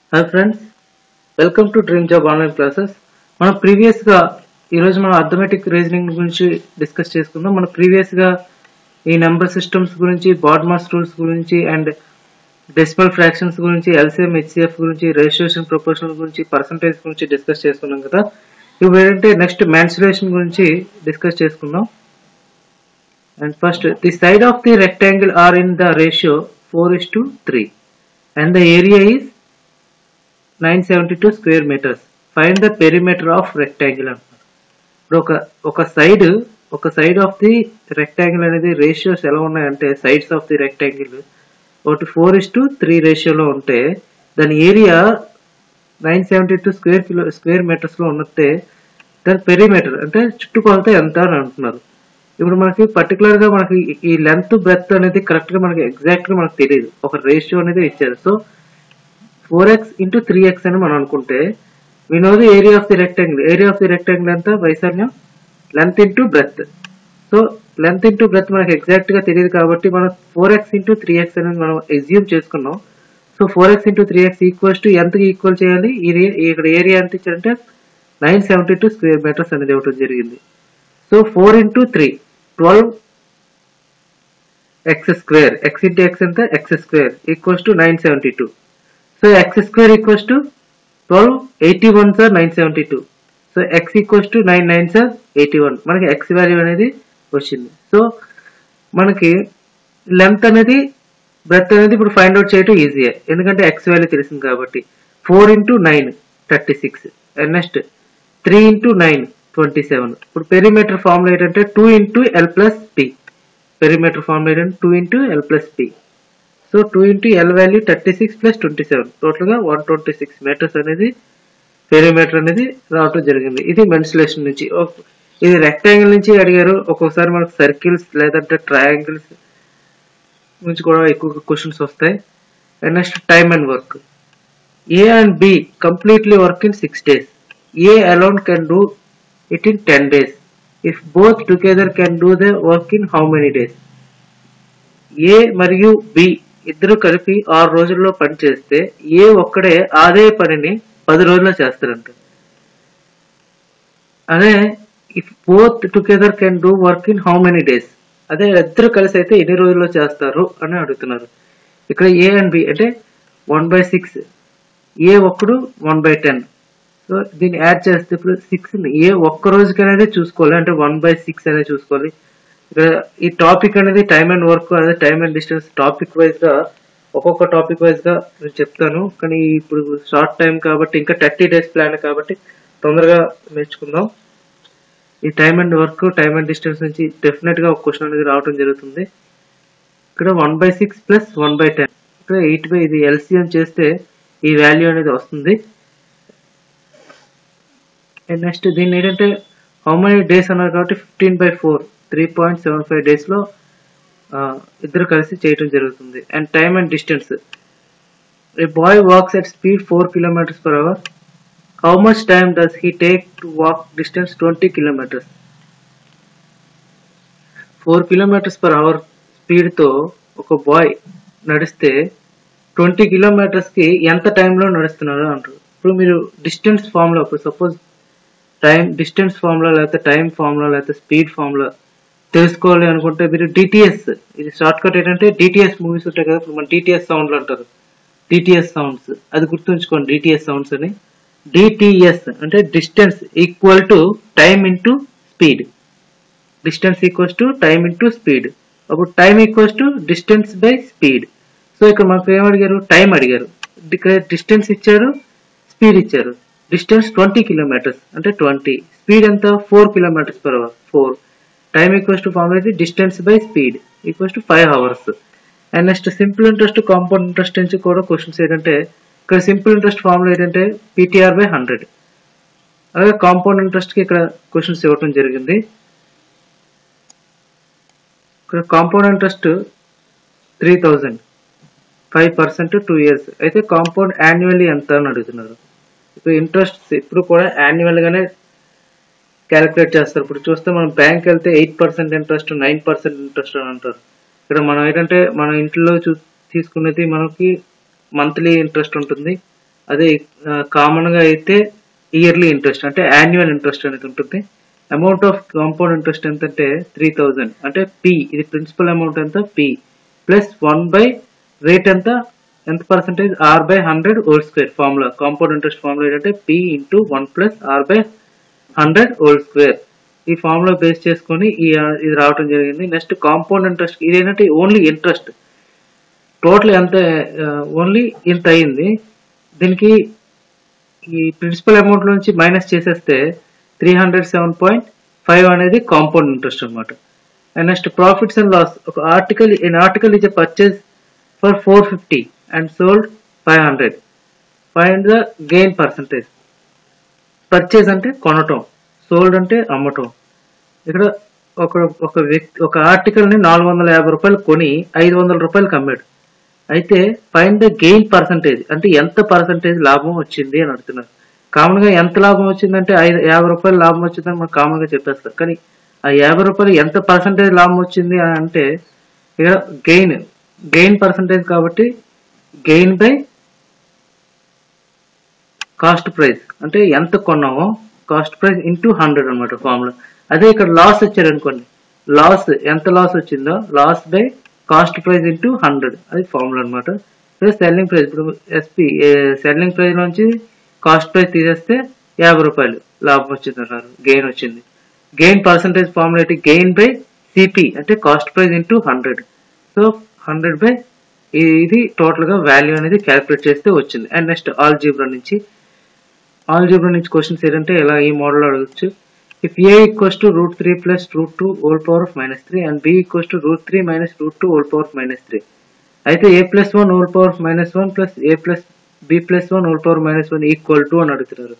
hi friends welcome to dream job online classes మనం previous గా ఈరోజు మనం అథమెటిక్ రీజనింగ్ గురించి డిస్కస్ చేసుకుందాం మనం ప్రీవియస్ గా ఈ నెంబర్ సిస్టమ్స్ గురించి బాడ్మాస్ రూల్స్ గురించి అండ్ డెసిమల్ ఫ్రాక్షన్స్ గురించి ఎల్సిఎం హెచ్సిఎఫ్ గురించి రిజిస్ట్రేషన్ ప్రపోర్షనల్ గురించి పర్సంటేజ్ గురించి డిస్కస్ చేసుకున్నాం కదా ఇప్పుడు ఏంటంటే నెక్స్ట్ మ్యాన్సులేషన్ గురించి డిస్కస్ చేసుకుందాం and first the side of the rectangle are in the ratio four is to three and the area is 972 square metres find the perimeter of rectangle అంటున్నారు ఇప్పుడు ఒక ఒక సైడ్ ఒక సైడ్ ఆఫ్ ది రెక్టాంగిల్ అనేది ratios ఎలా ఉన్నాయంటే sides of the rectangle ఒకటి four is to three రేషియోలో ఉంటే దాని area nine seventy two square kilo square metres లో ఉన్నట్టే దాని పెరిమీటర్ అంటే చుట్టుకొలత ఎంత అని అంటున్నారు ఇప్పుడు మనకి పర్టికులర్ గా మనకి ఈ లెంత్ బ్రెత్ అనేది కరెక్ట్ గా మనకి ఎగ్జాక్ట్ గా మనకు తెలియదు ఒక రేషియో అనేది ఇచ్చారు so four X into three X అని మనం అనుకుంటే we know the area of the rectangle area of the rectangle ఎంత వైశాల్యం length into breadth so length into breadth మనకి ఎగ్జాక్ట్ గా తెలియదు కాబట్టి మనం four X into three X అనేది మనం ఎగ్జ్యూమ్ చేసుకున్నాం so four X into three X equals to ఎంతకి ఈక్వల్ చేయాలి ఈ రే- ఇక్కడ ఏరియా ఎంత ఇచ్చారంటే nine seventy two square metres అనేది ఇవ్వడం జరిగింది so four into three twelve X square X into X ఎంత X square equals to nine seventy two so X square equals to twelve eighty one sir nine seventy two so X equals to nine nine sir eighty one మనకి X value అనేది వచ్చింది so మనకి length అనేది breath అనేది ఇప్పుడు find out చేయడం ఈజీయే ఎందుకంటే X value తెలిసింది కాబట్టి four into nine thirty six and next three into nine twenty seven ఇప్పుడు పెరిమీటర్ ఫార్ములా ఏంటంటే two into L plus P perimeter formula ఏంటంటే two into L plus P so two into L value thirty six plus twenty seven total గా one twenty six metres అనేది perimeter అనేది రావటం జరిగింది ఇది మెన్సులేషన్ నుంచి ఒక- ఇది రెక్టాంగిల్ నుంచి అడిగారు ఒక్కొక్కసారి మనకు సర్కిల్స్ లేదంటే ట్రయాంగిల్స్ నుంచి కూడా ఎక్కువ క్వశ్చన్స్ వస్తాయి and next time and work A and B completely work in six days A alone can do it in ten days if both together can do the work in how many days A మరియు B ఇద్దరు కలిపి ఆరు రోజుల్లో పని చేస్తే ఏ ఒక్కడే అదే పనిని పది రోజుల్లో చేస్తారంట అదే if both together can do work in how many days అదే ఇద్దరు కలిసి అయితే ఎన్ని రోజుల్లో చేస్తారు అని అడుగుతున్నారు ఇక్కడ ఏ అండ్ బి అంటే వన్ బై సిక్స్ ఏ ఒక్కడు వన్ బై టెన్ సో దీన్ని యాడ్ చేస్తే ఇప్పుడు సిక్స్ ఏ ఒక్క రోజుకి అనేది చూసుకోవాలి అంటే వన్ బై సిక్స్ అనేది చూసుకోవాలి ఇక్కడ ఈ టాపిక్ అనేది టైమ్ అండ్ వర్క్ అదే time and distance topic wise గా ఒక్కొక్క టాపిక్ వైజ్ గా నేను చెప్తాను కానీ ఇప్పుడు షార్ట్ టైం కాబట్టి ఇంకా థర్టీ డేస్ ప్లాన్ కాబట్టి తొందరగా నేర్చుకుందాం ఈ time and work time and distance నుంచి డెఫినెట్ గా ఒక క్వశ్చన్ అనేది రావడం జరుగుతుంది ఇక్కడ one by six plus one by ten ఇక్కడ ఎయిట్ బై ఇది ఎల్సిఎం చేస్తే ఈ వాల్యూ అనేది వస్తుంది అండ్ నెక్స్ట్ దీన్ని ఏంటంటే హౌ మెనీ డేస్ అన్నారు కాబట్టి fifteen by four three point seven five days లో ఆ, ఇద్దరు కలిసి చేయటం జరుగుతుంది and time and distance a boy walks at speed four kilometres per hour how much time does he take to walk distance twenty kilometres four kilometres per hour speed తో ఒక bye నడిస్తే twenty kilometres కి ఎంత టైంలో నడుస్తున్నారు అంటారు ఇప్పుడు మీరు డిస్టెన్స్ ఫామ్ లో ఇప్పుడు సపోజ్ టైం డిస్టెన్స్ ఫామ్ లో లేకపోతే టైం ఫామ్ లో లేకపోతే స్పీడ్ ఫామ్ లో తెలుసుకోవాలి అనుకుంటే మీరు డిటిఎస్ ఇది షార్ట్ కట్ ఏంటంటే డిటిఎస్ మూవీస్ ఉంటాయి కదా ఇప్పుడు మన డిటిఎస్ సౌండ్లు అంటారు డిటిఎస్ సౌండ్స్ అది గుర్తుంచుకోండి డిటిఎస్ సౌండ్స్ అని డిటిఎస్ అంటే distance equal to time into speed distance equals to time into speed అప్పుడు time equals to distance by speed so ఇక్కడ మనకు ఏం అడిగారు టైం అడిగారు ఇక్కడ డిస్టెన్స్ ఇచ్చారు స్పీడ్ ఇచ్చారు డిస్టెన్స్ ట్వంటీ కిలోమీటర్స్ అంటే ట్వంటీ స్పీడ్ ఎంత four kilometres per hour four time equals to form అయితే distance by speed equals to five hours and next simple interest compound interest నుంచి కూడా క్వశ్చన్స్ ఏంటంటే ఇక్కడ సింపుల్ ఇంట్రెస్ట్ ఫార్ములా ఏంటంటే PTR by hundred అలాగే compound interest కి ఇక్కడ questions ఇవ్వడం జరిగింది ఇక్కడ compound interest three thousand five percent two years అయితే కాంపౌండ్ యాన్యువల్లీ ఎంత అని అడుగుతున్నారు ఇప్పుడు ఇంట్రెస్ట్ ఇప్పుడు కూడా యాన్యువల్ గానే క్యాలిక్యులేట్ చేస్తారు ఇప్పుడు చూస్తే మనం బ్యాంక్ వెళ్తే eight percent interest nine percent interest అని అంటారు ఇక్కడ మనం ఏంటంటే మన ఇంట్లో చూ తీసుకునేది మనకి మంత్లీ ఇంట్రెస్ట్ ఉంటుంది అదే కామన్ గా అయితే ఇయర్లీ ఇంట్రెస్ట్ అంటే యాన్యువల్ ఇంట్రెస్ట్ అనేది ఉంటుంది అమౌంట్ ఆఫ్ కాంపౌండ్ ఇంట్రెస్ట్ ఎంత అంటే త్రీ థౌజండ్ అంటే పి ఇది ప్రిన్సిపల్ అమౌంట్ ఎంత P plus one by rate ఎంత ఎంత percentage R by hundred whole square formula compound interest formula ఏంటంటే P into one plus R by hundred whole square ఈ formula base చేసుకొని ఈ ఇది రావడం జరిగింది నెక్స్ట్ కాంపౌండ్ ఇంట్రెస్ట్ ఇదేంటంటే ఓన్లీ ఇంట్రెస్ట్ టోటల్ ఎంత ఓన్లీ ఇంత అయింది దీనికి ఈ ప్రిన్సిపల్ అమౌంట్ నుంచి మైనస్ చేసేస్తే three hundred seven point five అనేది కాంపౌండ్ ఇంట్రెస్ట్ అనమాట and next profits and loss ఒక article in article is purchase for four fifty and sold five hundred find the gain percentage purchase అంటే కొనటం sold అంటే అమ్మటం ఇక్కడ ఒక ఒక వ్యక్తి ఒక ఆర్టికల్ ని నాలుగు వందల యాభై రూపాయలు కొని ఐదు వందల రూపాయలకు అమ్మాడు అయితే ఫైండ్ ద గెయిన్ పర్సంటేజ్ అంటే ఎంత పర్సంటేజ్ లాభం వచ్చింది అని అడుగుతున్నారు కామన్ గా ఎంత లాభం వచ్చిందంటే ఐదు యాభై రూపాయలు లాభం వచ్చిందని మనం కామన్ గా చెప్పేస్తాం కానీ ఆ యాభై రూపాయలు ఎంత పర్సంటేజ్ లాభం వచ్చింది అని అంటే ఇక్కడ గెయిన్ గెయిన్ పర్సంటేజ్ కాబట్టి గెయిన్ బై కాస్ట్ ప్రైస్ అంటే ఎంత కొన్నామో కాస్ట్ ప్రైస్ ఇంటూ హండ్రెడ్ అనమాట ఫార్ములా అదే ఇక్కడ లాస్ వచ్చారు అనుకోండి లాస్ ఎంత లాస్ వచ్చిందో loss by cost price into hundred అది ఫార్ములా అనమాట సెల్లింగ్ ప్రైస్ ఇప్పుడు ఎస్పి సెల్లింగ్ ప్రైస్ నుంచి కాస్ట్ ప్రైస్ తీసేస్తే యాభై రూపాయలు లాభం వచ్చింది అన్నారు గెయిన్ వచ్చింది గెయిన్ పర్సంటేజ్ ఫార్ములా ఏంటి గెయిన్ బై సిపి అంటే cost price into hundred so hundred by ఇది టోటల్ గా వాల్యూ అనేది క్యాలిక్యులేట్ చేస్తే వచ్చింది అండ్ నెక్స్ట్ ఆల్జీబ్రా నుంచి ఆల్జీబ్రా నుంచి క్వశ్చన్స్ ఏంటంటే ఇలా ఈ మోడల్ అడగచ్చు if A equals to root three plus root two whole power of minus three and B equals to root three minus root two whole power of minus three అయితే A plus one whole power of minus one plus A plus B plus one whole power minus one equal to అని అడుగుతున్నారు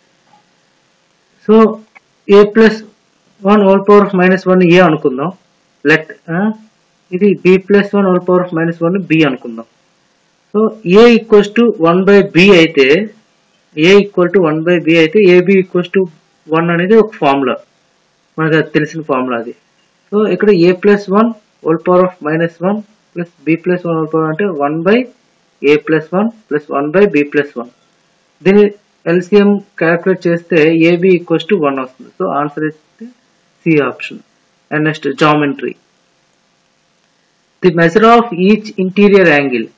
so A plus one whole power of minus one A అనుకుందాం let ఇది B plus one whole power of minus one B అనుకుందాం so A equals to one by B అయితే A equal to one by B అయితే AB equals to one అనేది ఒక formula మనకు అది తెలిసిన ఫార్ములా అది సో ఇక్కడ A plus one whole power of minus one plus B plus one whole power అంటే one by A plus one plus one by B plus one దీని LCM calculate చేస్తే ఏబి ఈక్వల్స్ టు వన్ వస్తుంది so answer అయితే C option and next geometry the measure of each interior angle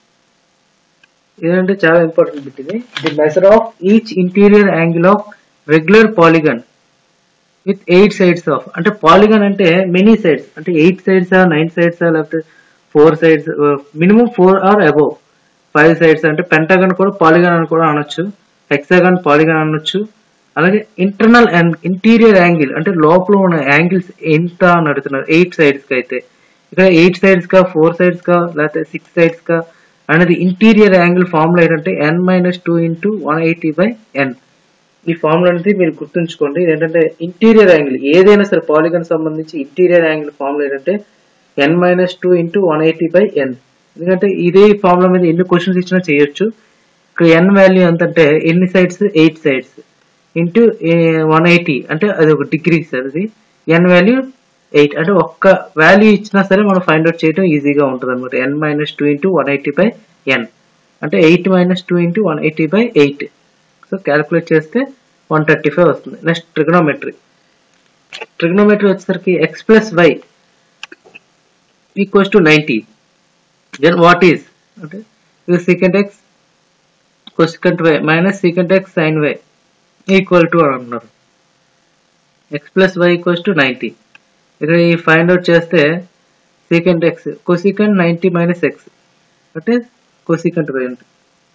ఇదంటే చాలా important bit ఇది the measure of each interior angle of regular polygon with eight sides of అంటే polygon అంటే many sides అంటే eight sides nine sides లేకపోతే four sides minimum four or above five sides అంటే pentagon కూడా polygon అని కూడా అనొచ్చు హెక్సాగన్ పాలిగన్ అనొచ్చు అలాగే ఇంటర్నల్ అండ్ ఇంటీరియర్ యాంగిల్ అంటే లోపల ఉన్న యాంగిల్స్ ఎంత అని అడుగుతున్నారు ఎయిట్ సైడ్స్ కి అయితే ఇక్కడ ఎయిట్ సైడ్స్ కా ఫోర్ సైడ్స్ కా లేకపోతే సిక్స్ సైడ్స్ కా అనేది ఇంటీరియర్ యాంగిల్ ఫార్ములా ఏంటంటే N minus two into one eighty by N ఈ ఫార్ములా అనేది మీరు గుర్తుంచుకోండి ఏంటంటే ఇంటీరియర్ యాంగిల్ ఏదైనా సరే పాలిగన్ సంబంధించి ఇంటీరియర్ యాంగిల్ ఫార్ములా ఏంటంటే N minus two into one eighty by N ఎందుకంటే ఇదే ఫార్ములా మీద ఎన్ని క్వశ్చన్స్ ఇచ్చినా చేయొచ్చు ఇక్కడ ఎన్ వాల్యూ ఎంత అంటే ఎన్ని sides eight sides into one eighty అంటే అది ఒక డిగ్రీ సార్ అది ఎన్ వాల్యూ ఎయిట్ అంటే ఒక్క వాల్యూ ఇచ్చినా సరే మనం ఫైండ్ అవుట్ చేయడం ఈజీగా ఉంటుంది అనమాట N minus two into one eighty by N అంటే eight minus two into one eighty by eight so calculate చేస్తే వన్ థర్టీ ఫైవ్ వస్తుంది నెక్స్ట్ ట్రిగ్నోమెట్రీ ట్రిగ్నోమెట్రీ వచ్చేసరికి X plus Y equals to ninety then what is అంటే ఇది secant X cosecant Y minus secant X sine Y equal to అని అంటున్నారు X plus Y equals to ninety ఇక్కడ ఈ find out చేస్తే secant X cosecant ninety minus X అంటే cosecant Y అంటే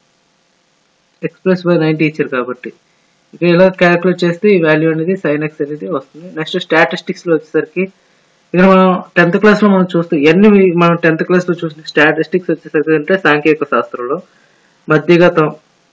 X plus Y ninety ఇచ్చారు కాబట్టి ఇక ఇలా క్యాలిక్యులేట్ చేస్తే ఈ వాల్యూ అనేది సైన్ ఎక్స్ అనేది వస్తుంది నెక్స్ట్ స్టాటిస్టిక్స్ లో వచ్చేసరికి ఇక్కడ మనం టెన్త్ క్లాస్ లో మనం చూస్తే ఎన్ని మనం టెన్త్ క్లాస్ లో చూసిన స్టాటిస్టిక్స్ వచ్చేసరికి అంటే సాంకేతిక శాస్త్రంలో మధ్యగతం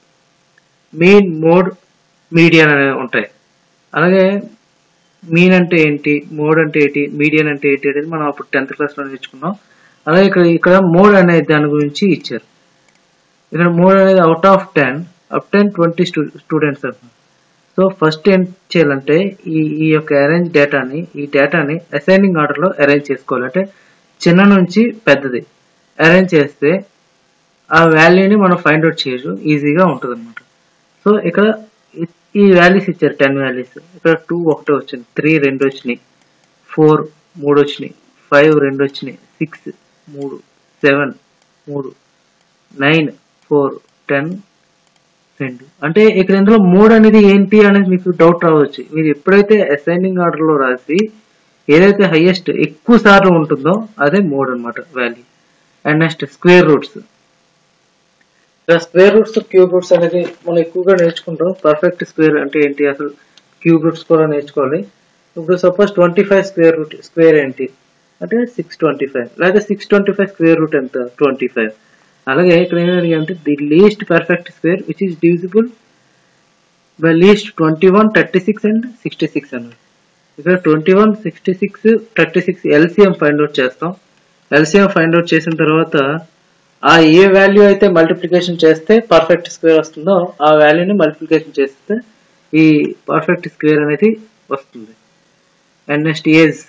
మీన్ మోడ్ మీడియన్ అనేవి ఉంటాయి అలాగే మీన్ అంటే ఏంటి మోడ్ అంటే ఏంటి మీడియన్ అంటే ఏంటి అనేది మనం అప్పుడు టెన్త్ క్లాస్ లో నేర్చుకున్నాం అలాగే ఇక్కడ ఇక్కడ మోడ్ అనే దాని గురించి ఇచ్చారు ఇక్కడ మోడ్ అనేది out of ten up ten twenty students అంటున్నారు సో ఫస్ట్ ఏం చేయాలంటే ఈ ఈ యొక్క అరేంజ్ డేటాని ఈ డేటాని అసైనింగ్ ఆర్డర్లో అరేంజ్ చేసుకోవాలి అంటే చిన్న నుంచి పెద్దది అరేంజ్ చేస్తే ఆ వాల్యూని మనం ఫైండ్ అవుట్ చేయొచ్చు ఈజీగా ఉంటుంది అనమాట సో ఇక్కడ ఈ- ఈ వాల్యూస్ ఇచ్చారు టెన్ వాల్యూస్ ఇక్కడ టూ ఒకటి వచ్చింది త్రీ రెండు వచ్చినాయి ఫోర్ మూడు వచ్చినాయి ఫైవ్ రెండు వచ్చినాయి సిక్స్ మూడు సెవెన్ మూడు నైన్ ఫోర్ టెన్ రెండు అంటే ఇక్కడ ఇందులో మూడు అనేది ఏంటి అనేది మీకు డౌట్ రావచ్చు మీరు ఎప్పుడైతే అసైనింగ్ ఆర్డర్ లో రాసి ఏదైతే హైయెస్ట్ ఎక్కువ సార్లు ఉంటుందో అదే మూడు అన్నమాట value and next square roots square roots cube roots అనేది మనం ఎక్కువగా నేర్చుకుంటాం పర్ఫెక్ట్ స్క్వేర్ అంటే ఏంటి అసలు క్యూబ్ రూట్స్ కూడా నేర్చుకోవాలి ఇప్పుడు suppose twenty five square root square ఏంటి అంటే సిక్స్ ట్వంటీ ఫైవ్ లేదా six twenty five square root ఎంత ట్వంటీ ఫైవ్ అలాగే ఇక్కడ ఏమడిగా అంటే the least perfect square which is divisible by least twenty one thirty six and sixty six అన్నది ఇక్కడ twenty one sixty six thirty six LCM find out చేస్తాం LCM find out చేసిన తర్వాత ఆ ఏ వాల్యూ అయితే మల్టిప్లికేషన్ చేస్తే perfect square వస్తుందో ఆ వాల్యూని మల్టిప్లికేషన్ చేస్తే ఈ పర్ఫెక్ట్ స్క్వేర్ అనేది వస్తుంది and next age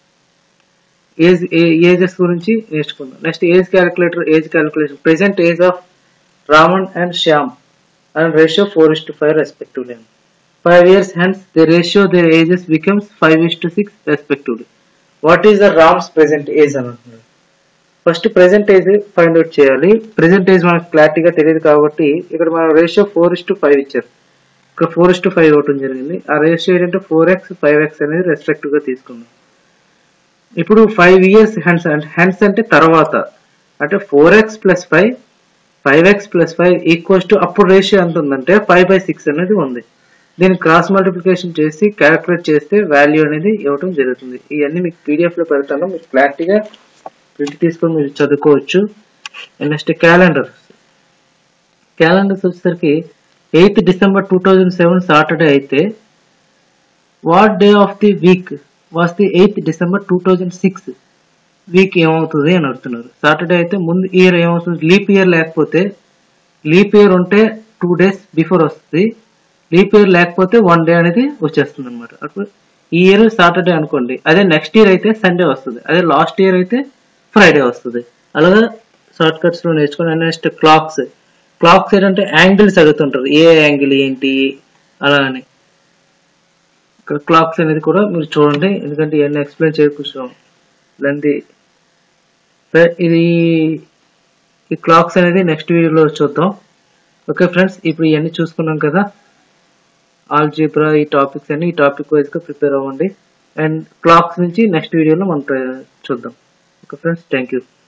age ages గురించి నేర్చుకుందాం next age calculator age calculation present age of Raman and Shyam and ratio four is to five respectively five years hence the ratio the ages becomes five is to six respectively what is the Ram's present age అని అంటున్నారు first present age find out చేయాలి present age మనకు క్లారిటీగా తెలియదు కాబట్టి ఇక్కడ మన ratio four is to five ఇచ్చారు ఇక్కడ ఫోర్ ఇస్ టు ఫైవ్ ఇవ్వటం జరిగింది ఆ రేషియో ఏంటంటే ఫోర్ ఎక్స్ ఫైవ్ ఎక్స్ అనేది రెస్పెక్టివ్ గా తీసుకుందాం ఇప్పుడు ఫైవ్ ఇయర్స్ హెన్స్ అంటే హెన్స్ అంటే తర్వాత అంటే four X plus five five X plus five equals to అప్పుడు రేషియో ఎంత ఉందంటే ఫైవ్ బై సిక్స్ అనేది ఉంది దీన్ని క్రాస్ మల్టిప్లికేషన్ చేసి క్యాలిక్యులేట్ చేస్తే వాల్యూ అనేది ఇవ్వడం జరుగుతుంది ఇవన్నీ మీకు పీడిఎఫ్ లో పెడతాను మీకు క్లారిటీగా ప్రింట్ తీసుకొని మీరు చదువుకోవచ్చు నెక్స్ట్ క్యాలెండర్స్ క్యాలెండర్స్ వచ్చేసరికి eighth December two thousand seven Saturday అయితే what day of the week was the eighth December two thousand six week ఏమవుతుంది అని అడుగుతున్నారు సాటర్డే అయితే ముందు ఇయర్ ఏమవుతుంది లీప్ ఇయర్ లేకపోతే లీప్ ఇయర్ ఉంటే టూ డేస్ బిఫోర్ వస్తుంది లీప్ ఇయర్ లేకపోతే వన్ డే అనేది వచ్చేస్తుంది అనమాట అప్పుడు ఈ ఇయర్ సాటర్డే అనుకోండి అదే నెక్స్ట్ ఇయర్ అయితే సండే వస్తుంది అదే లాస్ట్ ఇయర్ అయితే ఫ్రైడే వస్తుంది అలాగా షార్ట్ కట్స్ లో నేర్చుకుని నెక్స్ట్ క్లాక్స్ క్లాక్స్ ఏంటంటే యాంగిల్స్ అడుగుతుంటారు ఏ యాంగిల్ ఏంటి అలా అని ఇక్కడ క్లాక్స్ అనేది కూడా మీరు చూడండి ఎందుకంటే ఇవన్నీ ఎక్స్ప్లెయిన్ చేయకూర్చాం లెంది ఇది ఈ క్లాక్స్ అనేది నెక్స్ట్ వీడియోలో చూద్దాం ఓకే ఫ్రెండ్స్ ఇప్పుడు ఇవన్నీ చూసుకున్నాం కదా ఆల్జీబ్రా ఈ టాపిక్స్ అన్ని ఈ టాపిక్ వైజ్ గా ప్రిపేర్ అవ్వండి అండ్ క్లాక్స్ నుంచి నెక్స్ట్ వీడియోలో మనం try- చూద్దాం ఓకే ఫ్రెండ్స్ థ్యాంక్ యూ